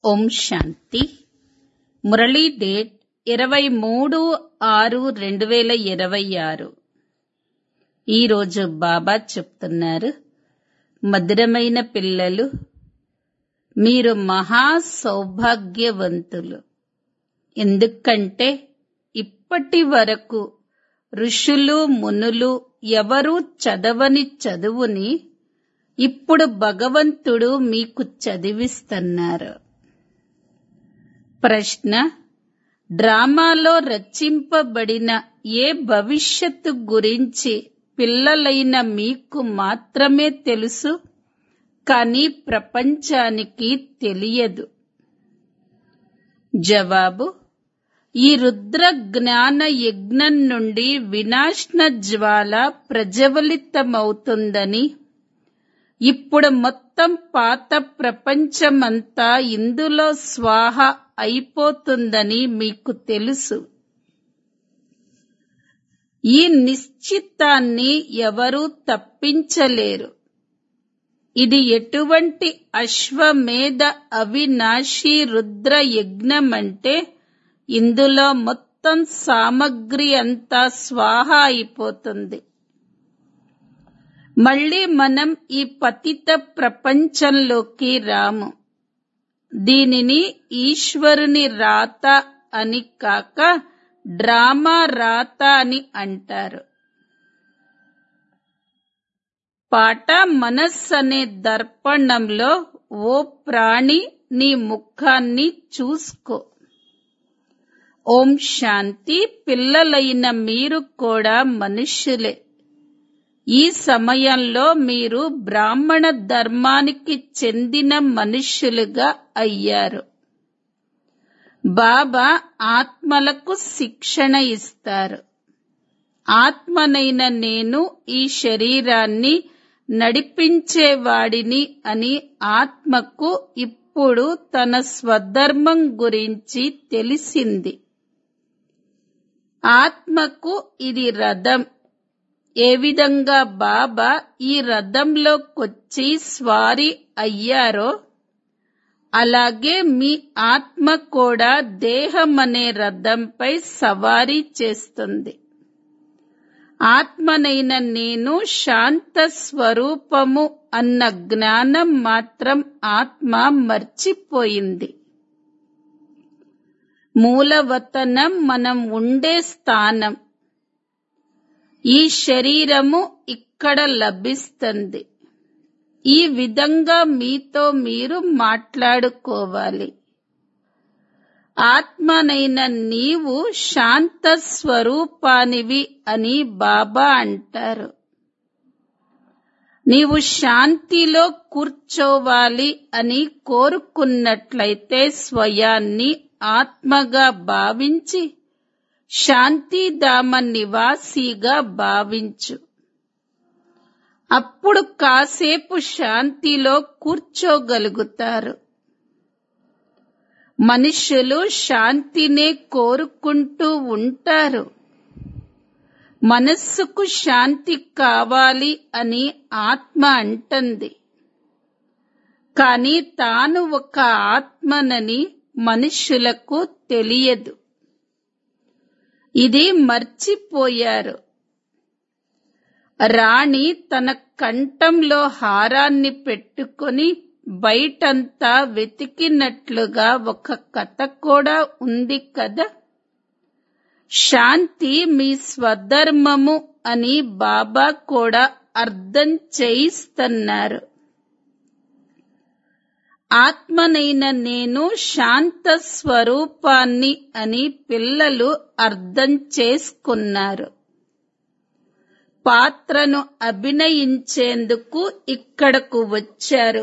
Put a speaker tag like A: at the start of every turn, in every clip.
A: ఓం శాంతి Murali date ఇరవై మూడు ఆరు రెండు వేల ఇరవై ఆరు ఈరోజు బాబా చెప్తున్నారు మధురమైన పిల్లలు మీరు మహా సౌభాగ్యవంతులు ఎందుకంటే ఇప్పటి వరకు ఋషులు మునులు ఎవరూ చదవని చదువుని ఇప్పుడు భగవంతుడు మీకు చదివిస్తున్నారు ప్రశ్న డ్రామాలో రచింపబడిన ఏ భవిష్యత్తు గురించి పిల్లలైన మీకు మాత్రమే తెలుసు కానీ ప్రపంచానికి తెలియదు జవాబు ఈ రుద్ర జ్ఞాన యజ్ఞం నుండి వినాశన జ్వాల ప్రజ్వలితమవుతుందని ఇప్పుడు మొత్తం పాత ప్రపంచమంతా ఇందులో స్వాహ అయిపోతుందని మీకు తెలుసు ఈ నిశ్చితాన్ని ఎవరూ తప్పించలేరు ఇది ఎటువంటి అశ్వమేధ అవినాశి రుద్ర యజ్ఞమంటే ఇందులో మొత్తం సామగ్రి అంతా స్వాహ అయిపోతుంది మళ్ళీ మనం ఈ పతిత ప్రపంచంలోకి రాము దీనిని ఈశ్వరుని రాత అని కాక డ్రామా రాత అని అంటారు పాట మనస్సు అనే దర్పణంలో ఓ ప్రాణి నీ ముఖాన్ని చూసుకో ఓం శాంతి పిల్లలైన మీరు కూడా మనుష్యులే ఈ సమయంలో మీరు బ్రాహ్మణ ధర్మానికి చెందిన మనుష్యులుగా అయ్యారు బాబా ఆత్మలకు శిక్షణ ఇస్తారు ఆత్మనైన నేను ఈ శరీరాన్ని నడిపించేవాడిని అని ఆత్మకు ఇప్పుడు తన స్వధర్మం గురించి తెలిసింది ఆత్మకు ఇది రథం ఏ విధంగా బాబా ఈ రథంలోకొచ్చి స్వారీ అయ్యారో అలాగే మీ ఆత్మ కూడా దేహమనే రథంపై సవారీ చేస్తుంది ఆత్మనైన నేను శాంత స్వరూపము అన్న జ్ఞానం మాత్రం ఆత్మ మర్చిపోయింది మూలవతనం మనం ఉండే స్థానం ఈ శరీరము ఇక్కడ లభిస్తుంది ఈ విధంగా మీతో మీరు మాట్లాడుకోవాలి ఆత్మనైన నీవు శాంత స్వరూపానివి అని బాబా అంటారు నీవు శాంతిలో కూర్చోవాలి అని కోరుకున్నట్లయితే స్వయాన్ని ఆత్మగా భావించి శాంతిధామ నివాసిగా భావించు అప్పుడు కాసేపు శాంతిలో కూర్చోగలుగుతారు మనుషులు శాంతినే కోరుకుంటూ ఉంటారు మనస్సుకు శాంతి కావాలి అని ఆత్మ అంటుంది కానీ తాను ఒక ఆత్మనని మనుషులకు తెలియదు ఇది మర్చిపోయారు రాణి తన కంఠంలో హారాన్ని పెట్టుకొని బయటంతా వెతికినట్లుగా ఒక కథ కూడా ఉంది కదా శాంతి మీ స్వధర్మము అని బాబా కూడా అర్థం చేయిస్తున్నారు ఆత్మనైన నేను శాంత స్వరూపాన్ని అని పిల్లలు అర్థం చేసుకున్నారు పాత్రను అభినయించేందుకు ఇక్కడకు వచ్చారు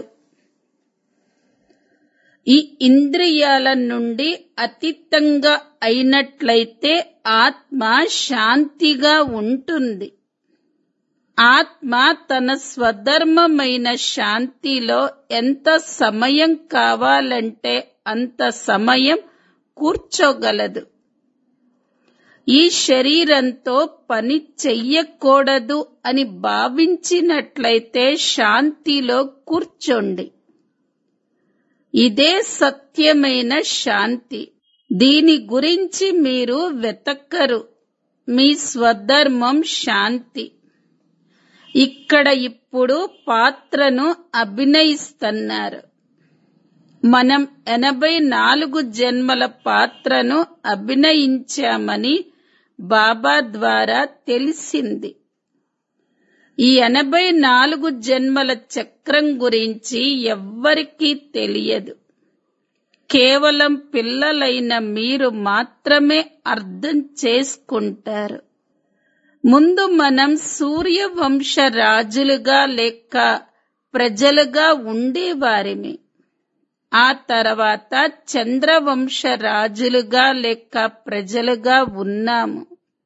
A: ఈ ఇంద్రియాల నుండి అతీతంగా అయినట్లయితే ఆత్మ శాంతిగా ఉంటుంది ఆత్మ తన స్వధర్మమైన శాంతిలో ఎంత సమయం కావాలంటే అంత సమయం కూర్చోగలదు ఈ శరీరంతో పని చెయ్యకూడదు అని భావించినట్లయితే శాంతిలో కూర్చోండి ఇదే సత్యమైన శాంతి దీని గురించి మీరు వెతక్కరు మీ స్వధర్మం శాంతి ఇక్కడ ఇప్పుడు పాత్రను అభినయిస్తున్నారు మనం ఎనభై నాలుగు జన్మల పాత్రను అభినయించామని బాబా ద్వారా తెలిసింది ఈ ఎనభై నాలుగు జన్మల చక్రం గురించి ఎవ్వరికీ తెలియదు కేవలం పిల్లలైన మీరు మాత్రమే అర్థం చేసుకుంటారు ముందు మనం సూర్యవంశ రాజులుగా లేక ప్రజలుగా ఉండేవారిమి ఆ తర్వాత చంద్రవంశ రాజులుగా లేక ప్రజలుగా ఉన్నాము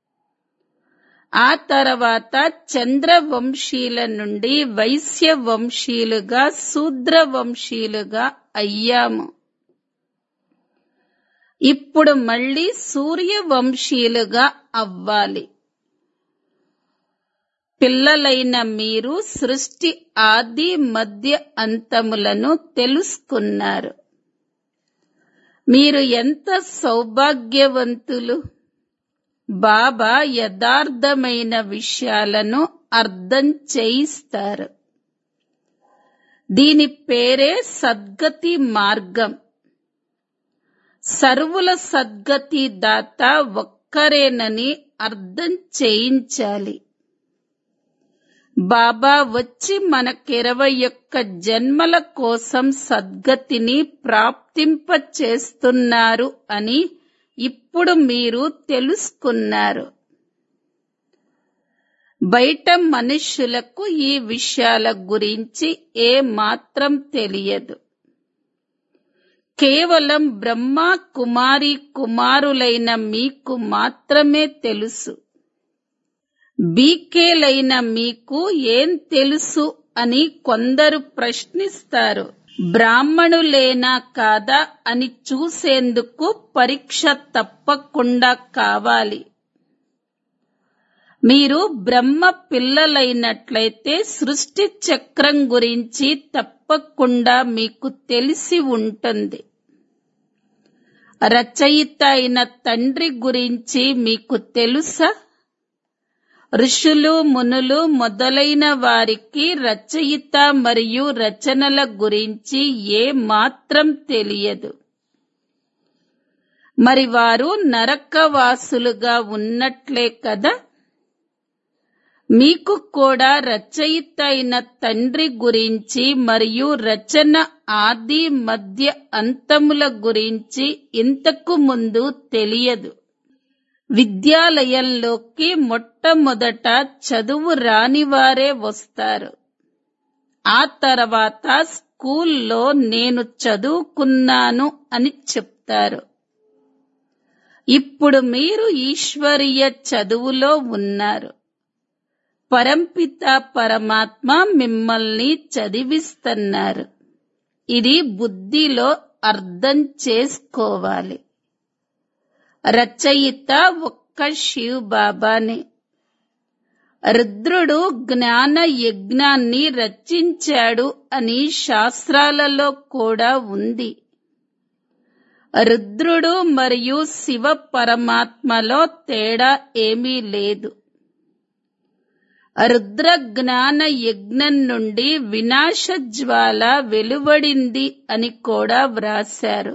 A: ఆ తర్వాత చంద్రవంశీల నుండి వైశ్య వంశీలుగా శూద్ర వంశీలుగా అయ్యాము ఇప్పుడు మళ్ళీ సూర్యవంశీలుగా అవ్వాలి పిల్లలైన మీరు సృష్టి ఆది మధ్య అంతములను తెలుసుకున్నారు మీరు ఎంత సౌభాగ్యవంతులు బాబా యథార్థమైన విషయాలను అర్థం చేయిస్తారు దీని పేరే సద్గతి మార్గం సర్వుల సద్గతి దాత ఒక్కరేనని అర్థం చేయించాలి బాబా వచ్చి మనకిరవై ఒక్క జన్మల కోసం సద్గతిని ప్రాప్తింప చేస్తున్నారు అని ఇప్పుడు మీరు తెలుసుకున్నారు బయట మనుష్యులకు ఈ విషయాల గురించి ఏ మాత్రం తెలియదు కేవలం బ్రహ్మ కుమారి కుమారులైన మీకు మాత్రమే తెలుసు బీకేలైన మీకు ఏం తెలుసు అని కొందరు ప్రశ్నిస్తారు బ్రాహ్మణులేనా కాదా అని చూసేందుకు పరీక్ష తప్పకుండా కావాలి మీరు బ్రహ్మ పిల్లలైనట్లయితే సృష్టి చక్రం గురించి తప్పకుండా మీకు తెలిసి ఉంటుంది రచయిత అయిన తండ్రి గురించి మీకు తెలుసా ఋషులు మునులు మొదలైన వారికి రచయిత మరియు రచనల గురించి ఏ మాత్రం తెలియదు మరి వారు నరకవాసులుగా ఉన్నట్లే కదా మీకు కూడా రచయిత అయిన తండ్రి గురించి మరియు రచన ఆది మధ్య అంతముల గురించి ఇంతకు ముందు తెలియదు విద్యాలయంలోకి మొట్టమొదట చదువు రానివారే వస్తారు ఆ తర్వాత స్కూల్లో నేను చదువుకున్నాను అని చెప్తారు ఇప్పుడు మీరు ఈశ్వరీయ చదువులో ఉన్నారు పరంపిత పరమాత్మ మిమ్మల్ని చదివిస్తున్నారు ఇది బుద్ధిలో అర్థం చేసుకోవాలి రచయిత ఒక్క శివ్ బాబానే రుద్రుడు జ్ఞాన యజ్ఞాన్ని రచించాడు అని శాస్త్రాలలో కూడా ఉంది రుద్రుడు మరియు శివ పరమాత్మలో తేడా ఏమీ లేదు రుద్ర జ్ఞాన యజ్ఞం నుండి వినాశ జ్వాల వెలువడింది అని కూడా వ్రాశారు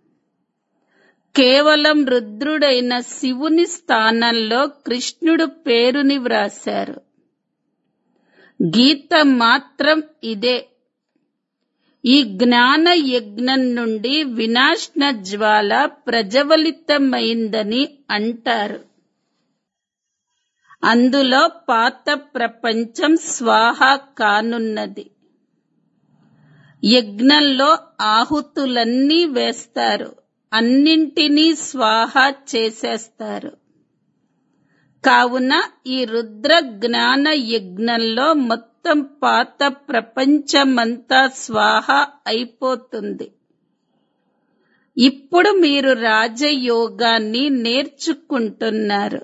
A: కేవలం రుద్రుడైన శివుని స్థానంలో కృష్ణుడు పేరుని వ్రాశారు గీత మాత్రం ఇదే ఈ జ్ఞాన యజ్ఞం నుండి వినాశన జ్వాల ప్రజ్వలితమైందని అంటారు అందులో పాత ప్రపంచం స్వాహ కానున్నది యజ్ఞంలో ఆహుతులన్నీ వేస్తారు అన్నింటినీ స్వాహ చేసేస్తారు కావున ఈ రుద్ర జ్ఞాన యజ్ఞంలో మొత్తం పాత ప్రపంచమంతా స్వాహ అయిపోతుంది ఇప్పుడు మీరు రాజయోగాన్ని నేర్చుకుంటున్నారు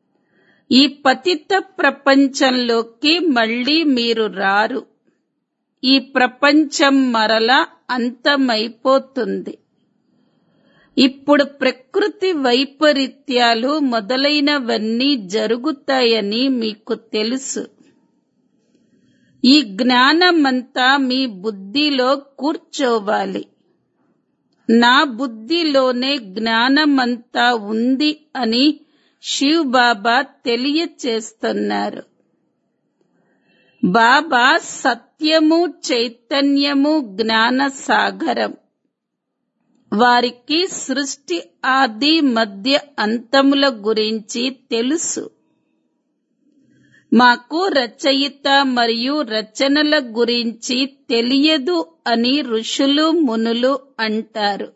A: ఈ పతిత ప్రపంచంలోకి మళ్ళీ మీరు రారు ఈ ప్రపంచం మరలా అంతమైపోతుంది ఇప్పుడు ప్రకృతి వైపరీత్యాలు మొదలైనవన్నీ జరుగుతాయని మీకు తెలుసు ఈ జ్ఞానమంతా మీ బుద్ధిలో కూర్చోవాలి నా బుద్ధిలోనే జ్ఞానమంతా ఉంది అని శివ్ బాబా తెలియచేస్తున్నారు బాబా సత్యము చైతన్యము జ్ఞాన సాగరం వారికి సృష్టి ఆది మధ్య అంతముల గురించి తెలుసు మాకు రచయిత మరియు రచనల గురించి తెలియదు అని ఋషులు మునులు అంటారు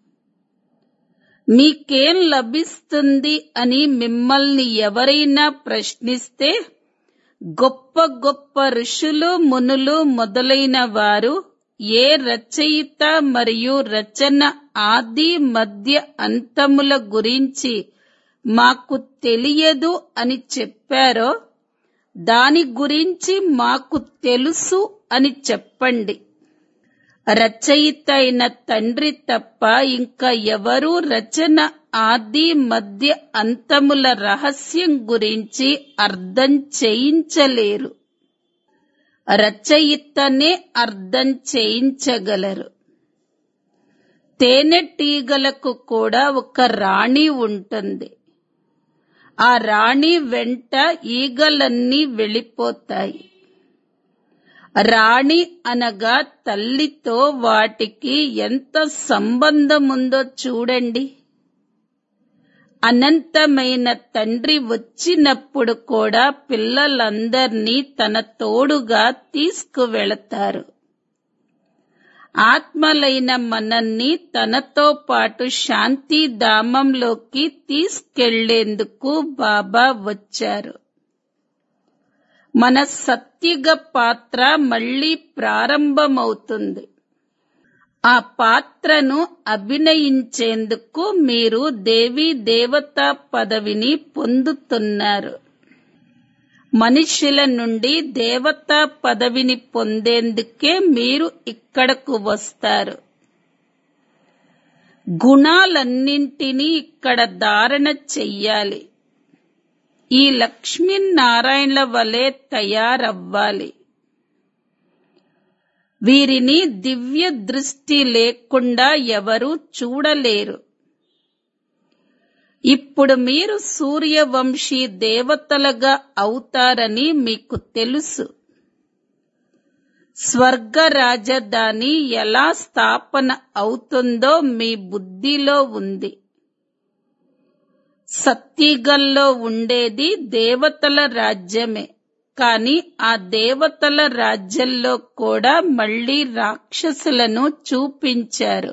A: మీకేం లభిస్తుంది అని మిమ్మల్ని ఎవరైనా ప్రశ్నిస్తే గొప్ప గొప్ప ఋషులు మునులు మొదలైన వారు ఏ రచయిత మరియు రచన ఆది మధ్య అంతముల గురించి మాకు తెలియదు అని చెప్పారో దాని గురించి మాకు తెలుసు అని చెప్పండి రచయిత అయిన తండ్రి తప్ప ఇంకా ఎవరూ రచన ఆది మధ్య అంతముల రహస్యం గురించి అర్థం చేయించలేరు రచయితనే అర్థం చేయించగలరు తేనెటీగలకు కూడా ఒక రాణి ఉంటుంది ఆ రాణి వెంట ఈగలన్నీ వెళ్ళిపోతాయి రాణి అనగా తల్లితో వాటికి ఎంత సంబంధముందో చూడండి అనంతమైన తండ్రి వచ్చినప్పుడు కూడా పిల్లలందర్నీ తన తోడుగా తీసుకువెళతారు ఆత్మలైన మనల్ని తనతో పాటు శాంతిధామంలోకి తీసుకెళ్లేందుకు బాబా వచ్చారు మన సత్యుగ పాత్ర మళ్ళీ ప్రారంభమవుతుంది ఆ పాత్రను అభినయించేందుకు మీరు దేవీ దేవతా పదవిని పొందుతున్నారు మనుషుల నుండి దేవతా పదవిని పొందేందుకే మీరు ఇక్కడకు వస్తారు గుణాలన్నింటినీ ఇక్కడ ధారణ చెయ్యాలి ఈ లక్ష్మీనారాయణల వలె తయారవ్వాలి వీరిని దివ్య దృష్టి లేకుండా ఎవరూ చూడలేరు ఇప్పుడు మీరు సూర్యవంశీ దేవతలుగా అవుతారని మీకు తెలుసు స్వర్గ రాజధాని ఎలా స్థాపన అవుతుందో మీ బుద్ధిలో ఉంది సత్తిగల్లో ఉండేది దేవతల రాజ్యమే కాని ఆ దేవతల రాజ్యంలో కూడా మళ్ళీ రాక్షసులను చూపించారు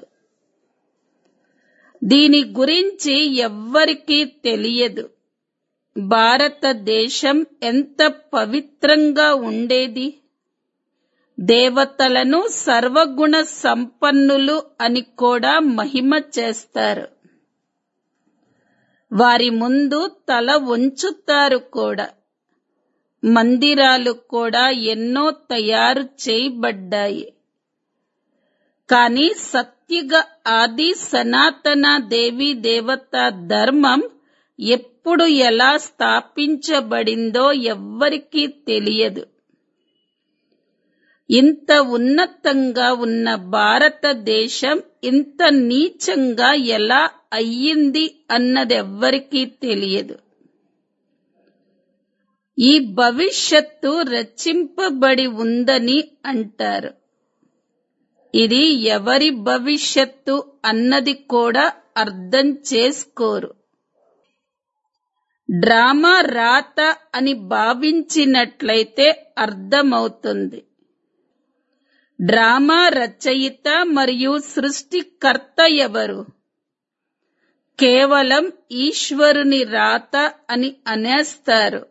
A: దీని గురించి ఎవ్వరికీ తెలియదు భారతదేశం ఎంత పవిత్రంగా ఉండేది దేవతలను సర్వగుణ సంపన్నులు అని కూడా మహిమ చేస్తారు వారి ముందు తల ఉంచుతారు కూడా మందిరాలు కూడా ఎన్నో తయారు చేయబడ్డాయి కానీ సత్యుగ ఆది సనాతన దేవి దేవత ధర్మం ఎప్పుడు ఎలా స్థాపించబడిందో ఎవ్వరికీ తెలియదు ఇంత ఉన్నతంగా ఉన్న భారతదేశం ఇంత నీచంగా ఎలా అయ్యింది అన్నదెవ్వరికీ తెలియదు ఈ భవిష్యత్తు రచింపబడి ఉందని అంటారు ఇది ఎవరి భవిష్యత్తు అన్నది కూడా అర్థం చేసుకోరు డ్రామా రాత అని భావించినట్లయితే అర్థమవుతుంది డ్రామా రచయిత మరియు సృష్టికర్త ఎవరు కేవలం ఈశ్వరుని రాత అని అనేస్తారు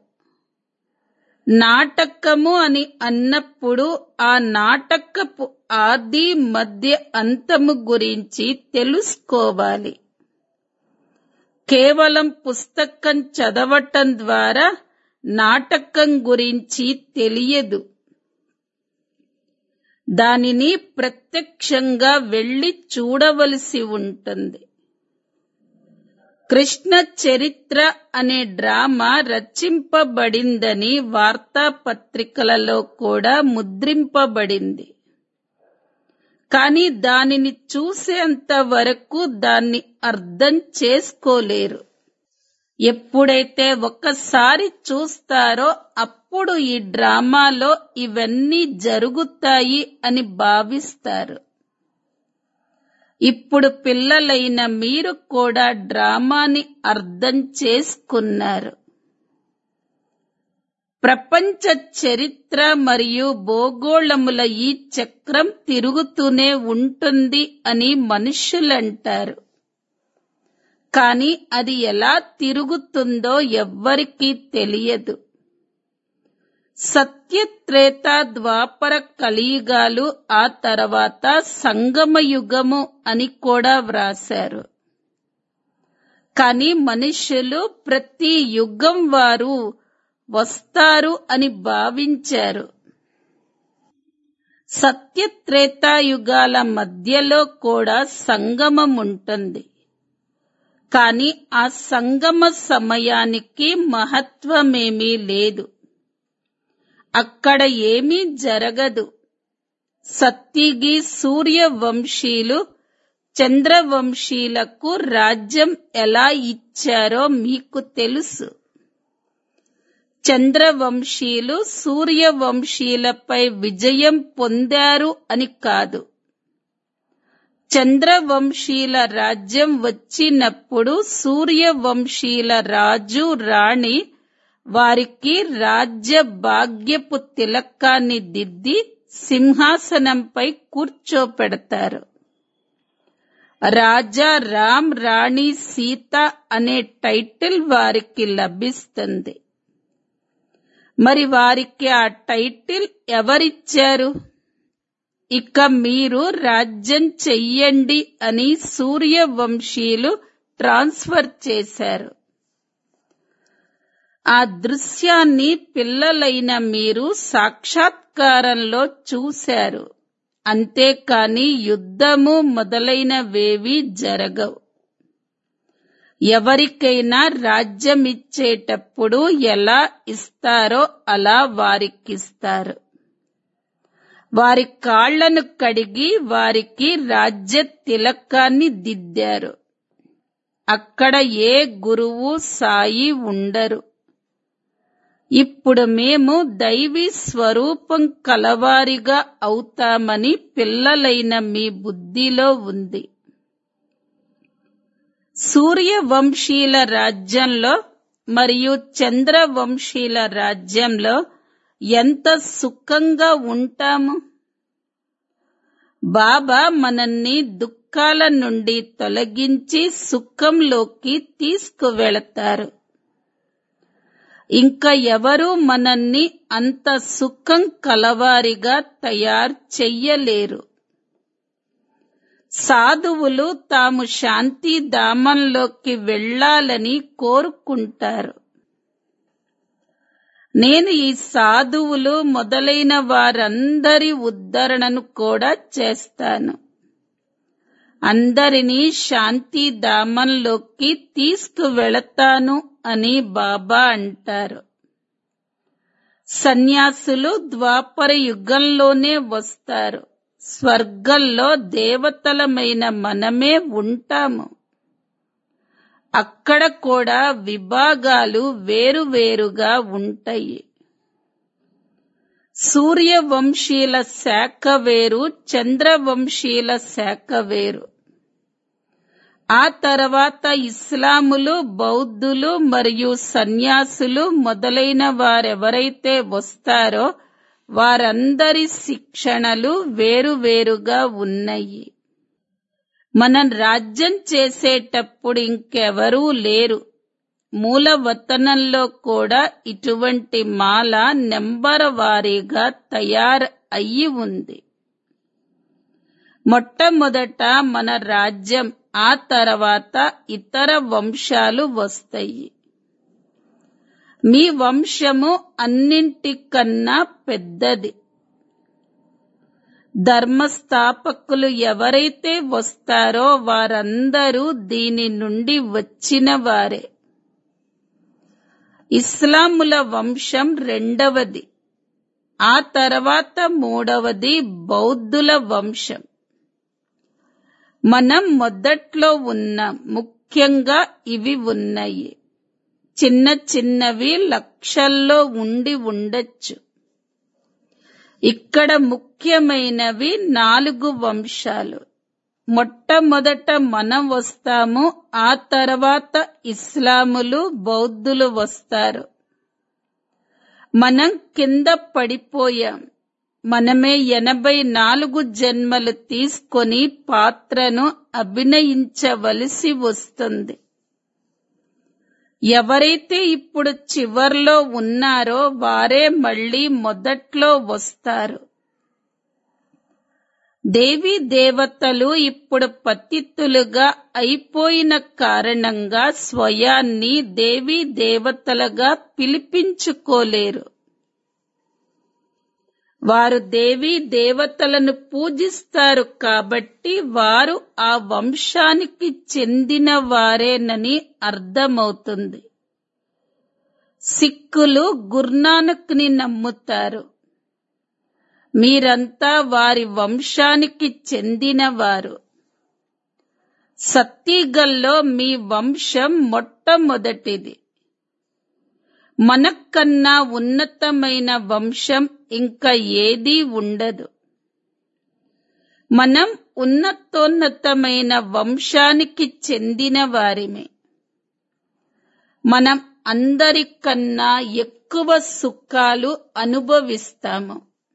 A: నాటకము అని అన్నప్పుడు ఆ నాటకపు ఆది మధ్య అంతము గురించి తెలుసుకోవాలి కేవలం పుస్తకం చదవటం ద్వారా నాటకం గురించి తెలియదు దానిని ప్రత్యక్షంగా వెళ్లి చూడవలసి ఉంటుంది కృష్ణ చరిత్ర అనే డ్రామా రచింపబడిందని వార్తాపత్రికలలో కూడా ముద్రింపబడింది కానీ దానిని చూసేంత వరకు దాన్ని అర్థం చేసుకోలేరు ఎప్పుడైతే ఒక్కసారి చూస్తారో అప్పుడు ఈ డ్రామాలో ఇవన్నీ జరుగుతాయి అని భావిస్తారు ఇప్పుడు పిల్లలైన మీరు కూడా డ్రామాని అర్థం చేసుకున్నారు ప్రపంచ చరిత్ర మరియు భూగోళముల ఈ చక్రం తిరుగుతూనే ఉంటుంది అని మనుషులంటారు కానీ అది ఎలా తిరుగుతుందో ఎవ్వరికీ తెలియదు సత్యత్రేత ద్వాపర కలియుగాలు ఆ తర్వాత సంగమయుగము అని కూడా వ్రాశారు కానీ మనుషులు ప్రతి యుగం వారు వస్తారు అని భావించారు సత్యత్రేతాయుగాల మధ్యలో కూడా సంగమం ఉంటుంది కానీ ఆ సంగమ సమయానికి మహత్వమేమీ లేదు అక్కడ ఏమీ జరగదు సత్తిగి సూర్యవంశీలు చంద్రవంశీలకు రాజ్యం ఎలా ఇచ్చారో మీకు తెలుసు చంద్రవంశీలు సూర్యవంశీలపై విజయం పొందారు అని కాదు చంద్రవంశీల రాజ్యం వచ్చినప్పుడు సూర్యవంశీల రాజు రాణి వారికి రాజ్య భాగ్యపు తిలకాన్ని దిద్ది సింహాసనంపై కూర్చోపెడతారు రాజా రామ్ రాణి సీత అనే టైటిల్ వారికి లభిస్తుంది మరి వారికి ఆ టైటిల్ ఎవరిచ్చారు ఇక మీరు రాజ్యం చెయ్యండి అని సూర్యవంశీయులు ట్రాన్స్ఫర్ చేశారు ఆ దృశ్యాన్ని పిల్లలైన మీరు సాక్షాత్కారంలో చూశారు అంతేకాని యుద్ధము మొదలైనవేవి జరగవు ఎవరికైనా రాజ్యమిచ్చేటప్పుడు ఎలా ఇస్తారో అలా వారికిస్తారు వారి కాళ్లను కడిగి వారికి రాజ్య తిలకాన్ని దిద్దారు అక్కడ ఏ గురువు సాయి ఉండరు ఇప్పుడు మేము దైవీ స్వరూపం కలవారిగా అవుతామని పిల్లలైన మీ బుద్ధిలో ఉంది సూర్యవంశీల రాజ్యంలో మరియు చంద్రవంశీల రాజ్యంలో ఎంత సుఖంగా ఉంటాము బాబా మనల్ని దుఃఖాల నుండి తొలగించి సుఖంలోకి తీసుకువెళతారు ఇంకా ఎవరు మనల్ని అంత సుఖం కలవారిగా తయారు చెయ్యలేరు సాధువులు తాము శాంతి ధామంలోకి వెళ్ళాలని కోరుకుంటారు నేను ఈ సాధువులు మొదలైన వారందరి ఉద్ధరణను కూడా చేస్తాను అందరినీ శాంతి ధామంలోకి తీసుకువెళతాను అని బాబా అంటారు సన్యాసులు ద్వాపర యుగంలోనే వస్తారు స్వర్గంలో దేవతలమైన మనమే ఉంటాము అక్కడ కూడా విభాగాలు వేరువేరుగా ఉంటాయి సూర్యవంశీల శాఖ వేరు చంద్రవంశీల శాఖ వేరు ఆ తర్వాత ఇస్లాములు బౌద్ధులు మరియు సన్యాసులు మొదలైన వారెవరైతే వస్తారో వారందరి శిక్షణలు వేరువేరుగా ఉన్నాయి మనం రాజ్యం చేసేటప్పుడు ఇంకెవరూ లేరు మూలవతనంలో కూడా ఇటువంటి మాల నెంబర్ వారీగా తయారు అయ్యి ఉంది మొట్టమొదట మన రాజ్యం ఆ తర్వాత ఇతర వంశాలు వస్తాయి మీ వంశము అన్నింటికన్నా పెద్దది ధర్మస్థాపకులు ఎవరైతే వస్తారో వారందరూ దీని నుండి వచ్చిన వారే ఇస్లాముల వంశం రెండవది ఆ తర్వాత మూడవది బౌద్ధుల వంశం మనం మొదట్లో ఉన్న ముఖ్యంగా ఇవి ఉన్నాయి చిన్న చిన్నవి లక్షల్లో ఉండి ఉండొచ్చు ఇక్కడ ముఖ్యమైనవి నాలుగు వంశాలు మొట్టమొదట మనం వస్తాము ఆ తర్వాత ఇస్లాములు బౌద్ధులు వస్తారు మనం కింద పడిపోయాం మనమే ఎనభై నాలుగు జన్మలు తీసుకొని పాత్రను అభినయించవలసి వస్తుంది ఎవరైతే ఇప్పుడు చివర్లో ఉన్నారో వారే మళ్ళీ మొదట్లో వస్తారు దేవీ దేవతలు ఇప్పుడు పతిత్తులుగా అయిపోయిన కారణంగా స్వయాన్ని దేవీ దేవతలుగా పిలిపించుకోలేరు వారు దేవీ దేవతలను పూజిస్తారు కాబట్టి వారు ఆ వంశానికి చెందిన వారేనని అర్థమవుతుంది సిక్కులు గుర్నానక్ని నమ్ముతారు మీరంతా వారి వంశానికి చెందినవారు సత్తీగల్లో మీ వంశం మొట్టమొదటిది మనకన్నా ఉన్నతమైన వంశం ఇంకా ఏదీ ఉండదు మనం ఉన్నతోన్నతమైన వంశానికి చెందిన వారిమే మనం అందరికన్నా ఎక్కువ సుఖాలు అనుభవిస్తాము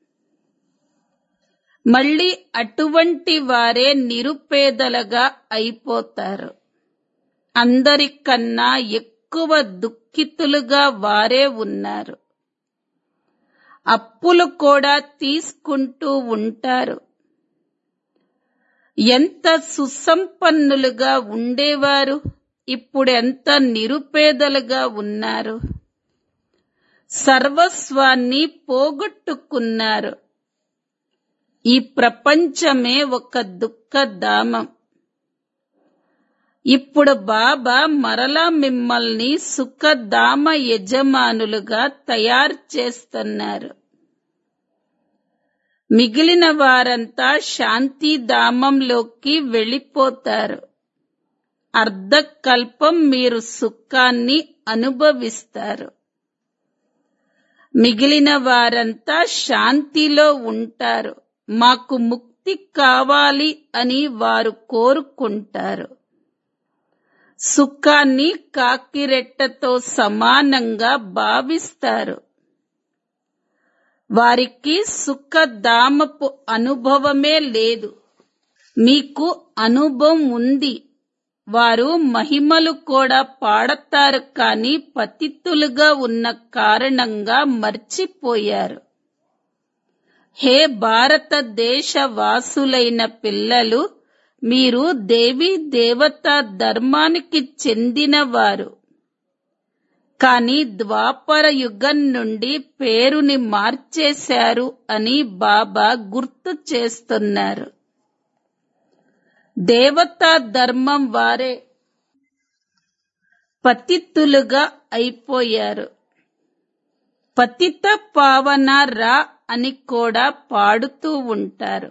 A: మళ్ళీ అటువంటి వారే నిరుపేదలుగా అయిపోతారు అందరికన్నా ఎక్కువ దుఃఖితులుగా వారే ఉన్నారు అప్పులు కూడా తీసుకుంటూ ఉంటారు ఎంత సుసంపన్నులుగా ఉండేవారు ఇప్పుడు ఎంత నిరుపేదలుగా ఉన్నారు సర్వస్వాన్ని పోగొట్టుకున్నారు ఈ ప్రపంచమే ఒక దుఃఖధామం ఇప్పుడు బాబా మరలా మిమ్మల్ని సుఖధామ యజమానులుగా తయారు చేస్తున్నారు మిగిలిన వారంతా శాంతిధామంలోకి వెళ్ళిపోతారు అర్ధకల్పం మీరు సుఖాన్ని అనుభవిస్తారు మిగిలిన వారంతా శాంతిలో ఉంటారు మాకు ముక్తి కావాలి అని వారు కోరుకుంటారు సుఖాన్ని కాకిరెట్టతో సమానంగా భావిస్తారు వారికి సుఖధామపు అనుభవమే లేదు మీకు అనుభవం ఉంది వారు మహిమలు కూడా పాడతారు కానీ పతితులుగా ఉన్న కారణంగా మర్చిపోయారు హే భారతదేశ వాసులైన పిల్లలు మీరు దేవీ దేవతా ధర్మానికి చెందినవారు కానీ ద్వాపర యుగం నుండి పేరుని మార్చేశారు అని బాబా గుర్తు చేస్తున్నారు దేవతా ధర్మం వారే పతితులుగా అయిపోయారు పతిత పావన రా అని కూడా పాడుతూ ఉంటారు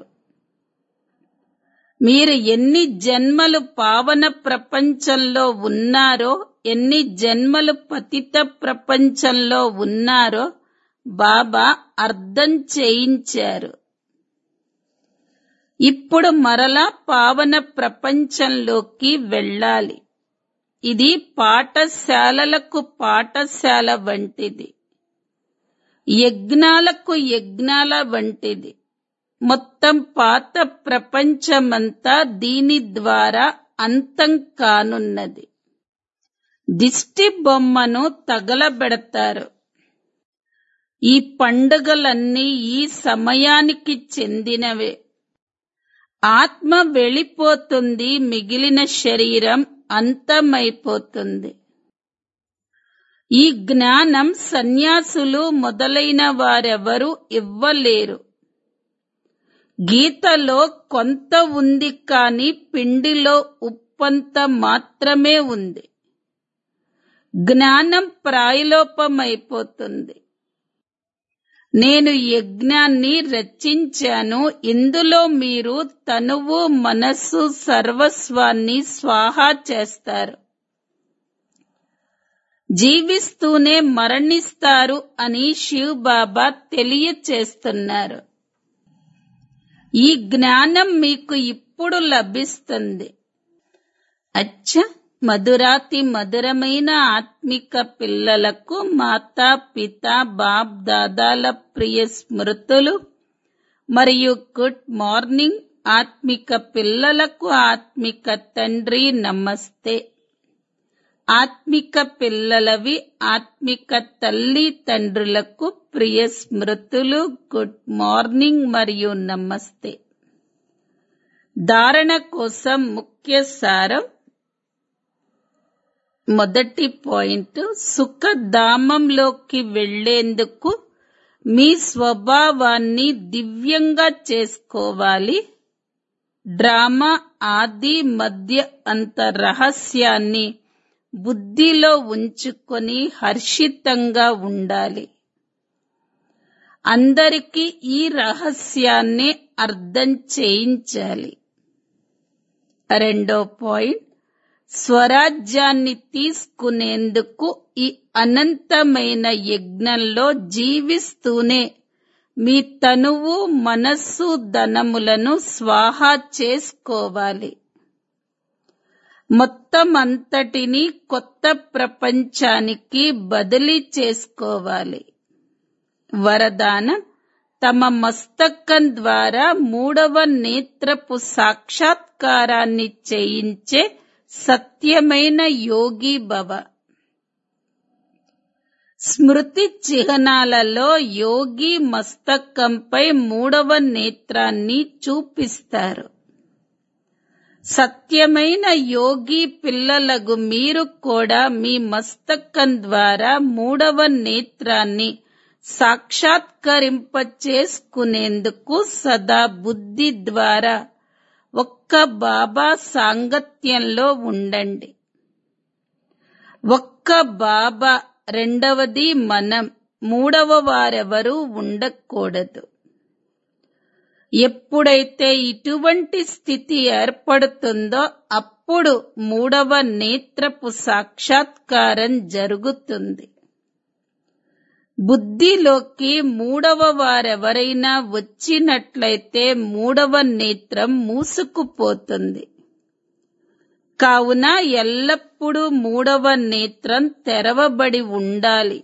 A: మీరు ఎన్ని జన్మలు పావన ప్రపంచంలో ఉన్నారో ఎన్ని జన్మలు పతిత ప్రపంచంలో ఉన్నారో బాబా అర్థం చేయించారు ఇప్పుడు మరలా పావన ప్రపంచంలోకి వెళ్ళాలి ఇది పాఠశాలలకు పాఠశాల వంటిది యజ్ఞాలకు యజ్ఞాల వంటిది మొత్తం పాత ప్రపంచమంతా దీని ద్వారా అంతం కానున్నది దిష్టి బొమ్మను తగలబెడతారు ఈ పండుగలన్నీ ఈ సమయానికి చెందినవే ఆత్మ వెళ్ళిపోతుంది మిగిలిన శరీరం అంతమైపోతుంది ఈ జ్ఞానం సన్యాసులు మొదలైన వారెవరూ ఇవ్వలేరు గీతలో కొంత ఉంది కాని పిండిలో ఉప్పంత మాత్రమే ఉంది జ్ఞానం ప్రాయలోపమైపోతుంది నేను యజ్ఞాన్ని రచించాను ఇందులో మీరు తనువు మనస్సు సర్వస్వాన్ని స్వాహా చేస్తారు జీవిస్తూనే మరణిస్తారు అని శివ్ బాబా తెలియచేస్తున్నారు ఈ జ్ఞానం మీకు ఇప్పుడు లభిస్తుంది అచ్చ మధురాతి మధురమైన ఆత్మిక పిల్లలకు మాతా పిత బాప్ దాదాల ప్రియ స్మృతులు మరియు గుడ్ మార్నింగ్ ఆత్మిక పిల్లలకు ఆత్మిక తండ్రి నమస్తే ఆత్మిక పిల్లలవి ఆత్మిక తల్లి తండ్రులకు ప్రియ స్మృతులు గుడ్ మార్నింగ్ మరియు నమస్తే ధారణ కోసం ముఖ్య సారం మొదటి పాయింట్ సుఖధామంలోకి వెళ్లేందుకు మీ స్వభావాన్ని దివ్యంగా చేసుకోవాలి డ్రామా ఆది మధ్య అంత రహస్యాన్ని బుద్ధిలో ఉంచుకొని హర్షితంగా ఉండాలి అందరికీ ఈ రహస్యాన్ని అర్థం చేయించాలి రెండో పాయింట్ స్వరాజ్యాన్ని తీసుకునేందుకు ఈ అనంతమైన యజ్ఞంలో జీవిస్తూనే మీ తనువు మనస్సు ధనములను స్వాహా చేసుకోవాలి మొత్తం అంతటిని కొత్త ప్రపంచానికి బదిలీ చేసుకోవాలి వరదానం తమ మస్తకం ద్వారా మూడవ నేత్రపు సాక్షాత్కారాన్ని చేయించే సత్యమైన యోగి భవ స్మృతి చిహ్నాలలో యోగి మస్తకంపై మూడవ నేత్రాన్ని చూపిస్తారు సత్యమైన యోగి పిల్లలకు మీరు కూడా మీ మస్తకం ద్వారా మూడవ నేత్రాన్ని సాక్షాత్కరింప చేసుకునేందుకు సదా బుద్ధి ద్వారా ఒక్క బాబా సాంగత్యంలో ఉండండి ఒక్క బాబా రెండవది మనం మూడవ వారెవరూ ఉండకూడదు ఎప్పుడైతే ఇటువంటి స్థితి ఏర్పడుతుందో అప్పుడు మూడవ నేత్రపు సాక్షాత్కారం జరుగుతుంది బుద్ధిలోకి మూడవ వారెవరైనా వచ్చినట్లయితే మూడవ నేత్రం మూసుకుపోతుంది కావున ఎల్లప్పుడూ మూడవ నేత్రం తెరవబడి ఉండాలి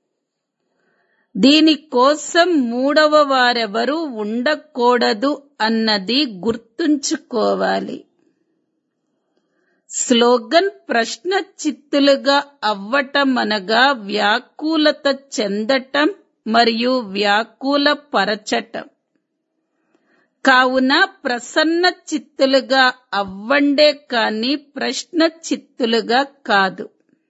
A: దీనికోసం మూడవ వారెవరూ ఉండకూడదు అన్నది గుర్తుంచుకోవాలి స్లోగన్ ప్రశ్న చిత్తులుగా అవ్వటం అనగా వ్యాకులత చెందటం మరియు వ్యాకుల పరచటం కావున ప్రసన్న చిత్తులుగా అవ్వండే కాని ప్రశ్న చిత్తులుగా కాదు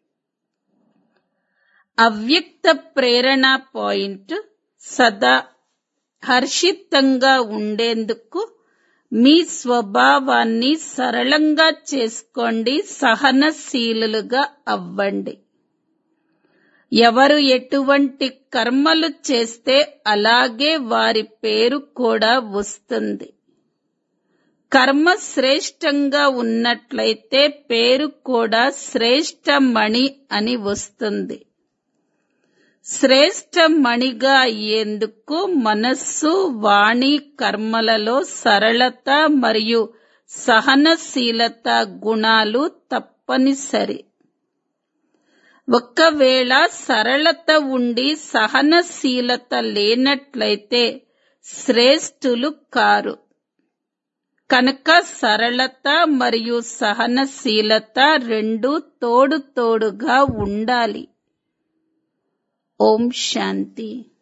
A: అవ్యక్త ప్రేరణ పాయింట్ సదా హర్షితంగా ఉండేందుకు మీ స్వభావాన్ని సరళంగా చేసుకోండి సహనశీలుగా అవ్వండి ఎవరు ఎటువంటి కర్మలు చేస్తే అలాగే వారి పేరు కూడా వస్తుంది కర్మ శ్రేష్టంగా ఉన్నట్లయితే పేరు కూడా శ్రేష్టమణి అని వస్తుంది శ్రేష్ట మణిగా అయ్యేందుకు మనస్సు వాణి కర్మలలో సరళత మరియు సహనశీలత గుణాలు తప్పనిసరి ఒక్కవేళ సరళత ఉండి సహనశీలత లేనట్లయితే శ్రేష్ఠులు కారు కనుక సరళత మరియు సహనశీలత రెండు తోడు తోడుగా ఉండాలి ఓం శాంతి